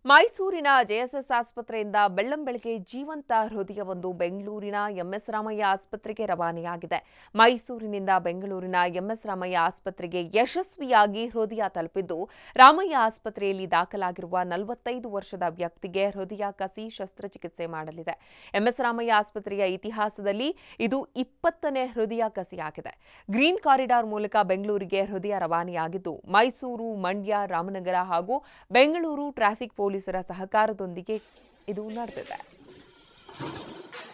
ಮೈಸೂರಿನ ಜೆಎಸ್ಎಸ್ ಆಸ್ಪತ್ರೆಯಿಂದ ಬೆಳ್ಳಂಬೆಳಗ್ಗೆ ಜೀವಂತ ಹೃದಯವೊಂದು ಬೆಂಗಳೂರಿನ ಎಂಎಸ್ ರಾಮಯ್ಯ ಆಸ್ಪತ್ರೆಗೆ ರವಾನೆಯಾಗಿದೆ ಮೈಸೂರಿನಿಂದ ಬೆಂಗಳೂರಿನ ಎಂಎಸ್ ರಾಮಯ್ಯ ಆಸ್ಪತ್ರೆಗೆ ಯಶಸ್ವಿಯಾಗಿ ಹೃದಯ ತಲುಪಿದ್ದು ರಾಮಯ್ಯ ಆಸ್ಪತ್ರೆಯಲ್ಲಿ ದಾಖಲಾಗಿರುವ ನಲವತ್ತೈದು ವರ್ಷದ ವ್ಯಕ್ತಿಗೆ ಹೃದಯ ಕಸಿ ಶಸ್ತ್ರಚಿಕಿತ್ಸೆ ಮಾಡಲಿದೆ ಎಂಎಸ್ ರಾಮಯ್ಯ ಆಸ್ಪತ್ರೆಯ ಇತಿಹಾಸದಲ್ಲಿ ಇದು ಇಪ್ಪತ್ತನೇ ಹೃದಯ ಕಸಿಯಾಗಿದೆ ಗ್ರೀನ್ ಕಾರಿಡಾರ್ ಮೂಲಕ ಬೆಂಗಳೂರಿಗೆ ಹೃದಯ ರವಾನೆಯಾಗಿದ್ದು ಮೈಸೂರು ಮಂಡ್ಯ ರಾಮನಗರ ಹಾಗೂ ಬೆಂಗಳೂರು ಟ್ರಾಫಿಕ್ ಪೊಲೀಸರ ಸಹಕಾರದೊಂದಿಗೆ ಇದು ನಡೆದಿದೆ